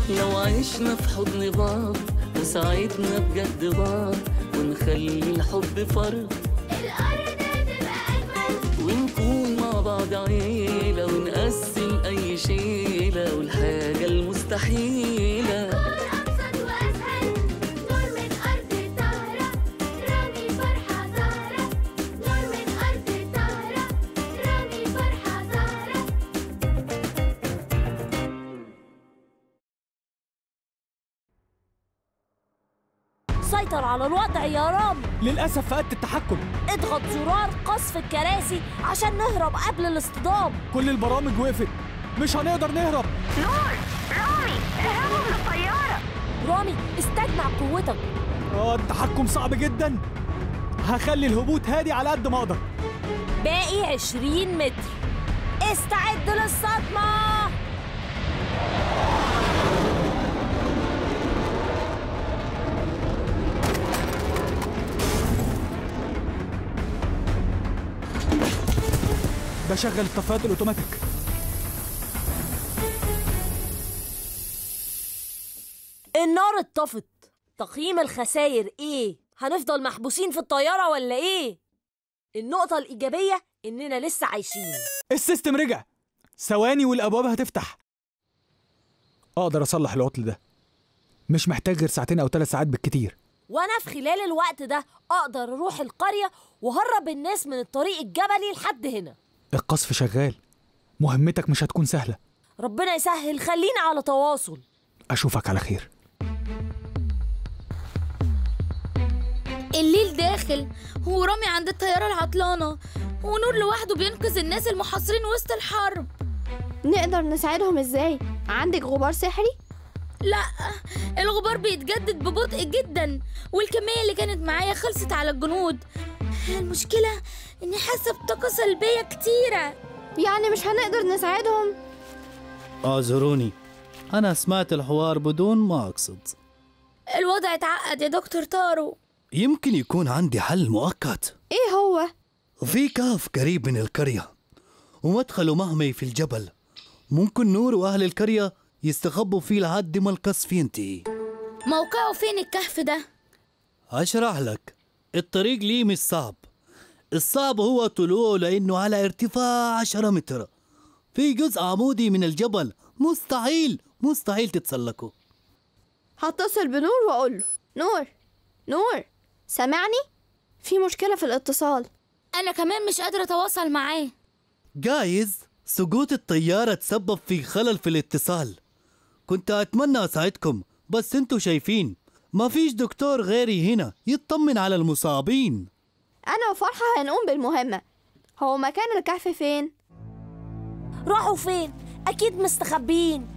لو عشنا في حضن بعض وساعدنا بجد بعض ونخلي الحب فرض الأرض هتبقى أجمل ونكون مع بعض عيلة ونقسم أي شيلة والحاجة المستحيلة كون أبسط وأسهل نور من أرض الطهرة رامي فرحة زهرة نور من أرض الطهرة رامي فرحة زهرة سيطر على الوضع يا رام للأسف فقدت التحكم اضغط زرار قصف الكراسي عشان نهرب قبل الاصطدام كل البرامج وقفت مش هنقدر نهرب رامي استجمع قوتك اه التحكم صعب جدا هخلي الهبوط هادي على قد ما اقدر باقي 20 متر استعد للصدمة بشغل الطفايات الاوتوماتيك النار اتطفت تقييم الخسائر ايه هنفضل محبوسين في الطيارة ولا ايه النقطة الإيجابية إننا لسه عايشين السيستم رجع ثواني والابواب هتفتح اقدر اصلح العطل ده مش محتاج غير ساعتين او ثلاث ساعات بالكتير وأنا في خلال الوقت ده أقدر أروح القرية وهرب الناس من الطريق الجبلي لحد هنا القصف شغال مهمتك مش هتكون سهلة ربنا يسهل خلينا على تواصل اشوفك على خير الليل داخل ورامي عند الطيارة العطلانة ونور لوحده بينقذ الناس المحاصرين وسط الحرب نقدر نساعدهم ازاي عندك غبار سحري لا الغبار بيتجدد ببطء جدا والكمية اللي كانت معايا خلصت على الجنود المشكلة إني حاسة بطاقة سلبية كتيرة يعني مش هنقدر نساعدهم اعذروني أنا سمعت الحوار بدون ما أقصد الوضع اتعقد يا دكتور تارو يمكن يكون عندي حل مؤقت ايه هو في كهف قريب من القرية ومدخله مهمي في الجبل ممكن نور وأهل القرية يستخبوا فيه لحد ما القصف ينتهي موقعه فين الكهف ده؟ أشرح لك الطريق ليه مش صعب الصعب هو طلوعه لأنه على ارتفاع عشرة متر في جزء عمودي من الجبل مستحيل مستحيل تتسلقه هتصل بنور واقول له نور نور سامعني في مشكلة في الاتصال أنا كمان مش قادرة أتواصل معاه جايز سقوط الطيارة تسبب في خلل في الاتصال كنت أتمنى أساعدكم بس انتوا شايفين مفيش دكتور غيري هنا يطمن على المصابين انا وفرحة هنقوم بالمهمة هو مكان الكهف فين راحوا فين؟ أكيد مستخبيين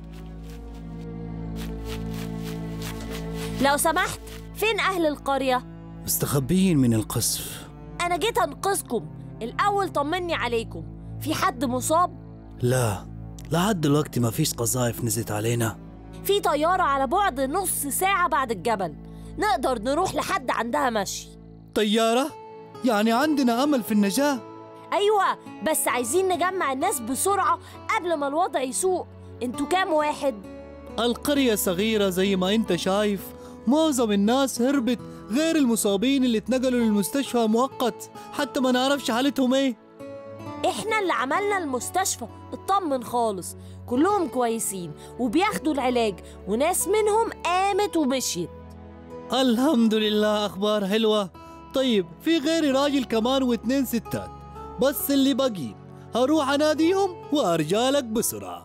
لو سمحت فين أهل القرية؟ مستخبيين من القصف أنا جيت أنقذكم الأول طمني عليكم في حد مصاب؟ لا لحد دلوقتي مفيش قذائف نزلت علينا في طيارة على بعد نص ساعة بعد الجبل نقدر نروح لحد عندها مشي طيارة؟ يعني عندنا أمل في النجاة أيوة بس عايزين نجمع الناس بسرعة قبل ما الوضع يسوء انتوا كام واحد؟ القرية صغيرة زي ما انت شايف معظم الناس هربت غير المصابين اللي اتنقلوا للمستشفى مؤقت حتى ما نعرفش حالتهم ايه احنا اللي عملنا المستشفى اطمن خالص كلهم كويسين وبياخدوا العلاج وناس منهم قامت ومشيت الحمد لله أخبار حلوة طيب في غيري راجل كمان واتنين ستات بس اللي باقيين هروح أناديهم وأرجالك بسرعة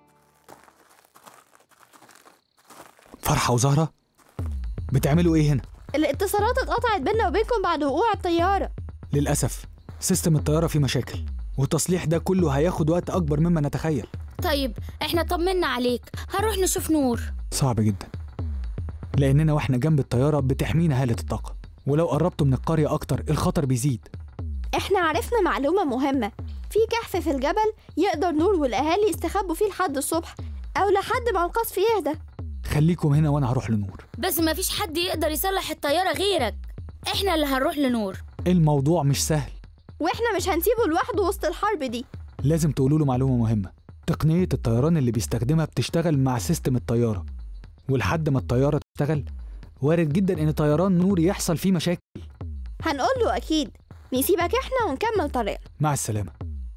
فرحة وزهرة بتعملوا ايه هنا الاتصالات اتقطعت بينا وبينكم بعد وقوع الطيارة للأسف سيستم الطيارة فيه مشاكل والتصليح ده كله هياخد وقت أكبر مما نتخيل طيب احنا طمنا عليك هنروح نشوف نور صعب جدا لأننا واحنا جنب الطيارة بتحمينا هالة الطاقة ولو قربتوا من القرية أكتر الخطر بيزيد احنا عرفنا معلومة مهمة في كهف في الجبل يقدر نور والأهالي يستخبوا فيه لحد الصبح أو لحد ما القصف يهدى خليكم هنا وأنا هروح لنور بس مفيش حد يقدر يصلح الطيارة غيرك احنا اللي هنروح لنور الموضوع مش سهل واحنا مش هنسيبه لوحده وسط الحرب دي لازم تقولوا له معلومة مهمة تقنية الطيران اللي بيستخدمها بتشتغل مع سيستم الطيارة ولحد ما الطيارة تشتغل وارد جدا إن طيران نور يحصل فيه مشاكل هنقول له أكيد نسيبك إحنا ونكمل طريقنا مع السلامة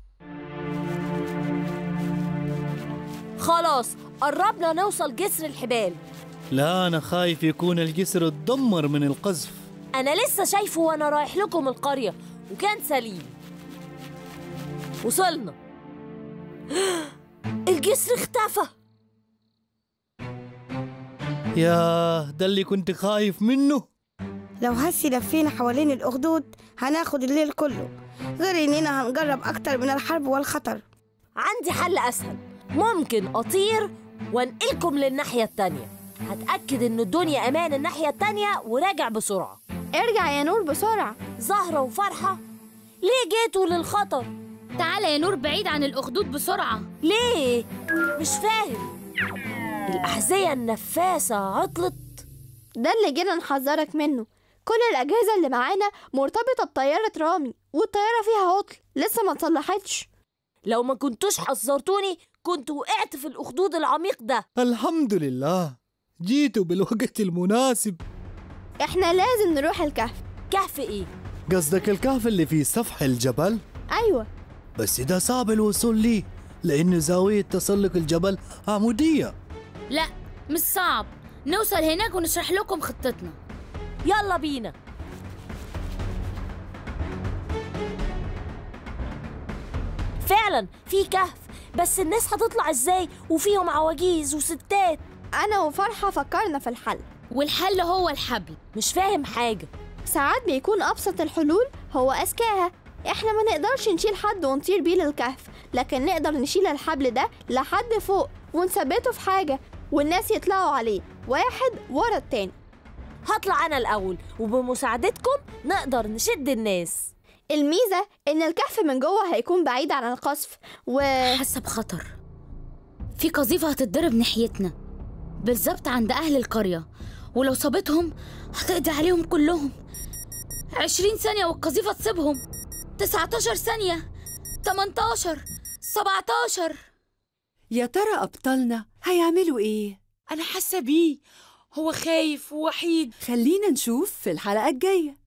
خلاص قربنا نوصل جسر الحبال لا أنا خايف يكون الجسر اتدمر من القذف أنا لسه شايفه وأنا رايح لكم القرية وكان سليم وصلنا الجسر اختفى ياه ده اللي كنت خايف منه لو هسي لفينا حوالين الأخدود هناخد الليل كله غير إننا هنجرب أكتر من الحرب والخطر عندي حل أسهل ممكن أطير وانقلكم للناحية التانية هتأكد إن الدنيا أمان الناحية التانية وراجع بسرعة ارجع يا نور بسرعة زهرة وفرحة ليه جيتوا للخطر؟ تعالى يا نور بعيد عن الأخدود بسرعة ليه؟ مش فاهم الأحذية النفاسة عطلت ده اللي جينا نحذرك منه كل الأجهزة اللي معانا مرتبطة بطيارة رامي والطيارة فيها عطل لسه ما اتصلحتش لو ما كنتوش حذرتوني كنت وقعت في الأخدود العميق ده الحمد لله جيتوا بالوقت المناسب احنا لازم نروح الكهف كهف إيه؟ قصدك الكهف اللي في سفح الجبل أيوة بس ده صعب الوصول ليه لأن زاوية تسلق الجبل عمودية لا مش صعب نوصل هناك ونشرح لكم خطتنا يلا بينا فعلا في كهف بس الناس هتطلع ازاي وفيهم عواجيز وستات أنا وفرحة فكرنا في الحل والحل هو الحبل مش فاهم حاجة ساعات بيكون أبسط الحلول هو أذكاها احنا ما نقدرش نشيل حد ونطير بيه للكهف لكن نقدر نشيل الحبل ده لحد فوق ونثبته في حاجة والناس يطلعوا عليه واحد ورا التاني هطلع أنا الأول وبمساعدتكم نقدر نشد الناس الميزة إن الكهف من جوه هيكون بعيد عن القصف و حاسة بخطر في قذيفة هتتضرب ناحيتنا بالظبط عند أهل القرية ولو صابتهم هتقضي عليهم كلهم عشرين ثانية والقذيفة تصيبهم تسعتاشر ثانية تمنتاشر سبعتاشر يا ترى أبطالنا هيعملوا إيه؟ أنا حاسة بيه هو خايف ووحيد خلينا نشوف في الحلقة الجاية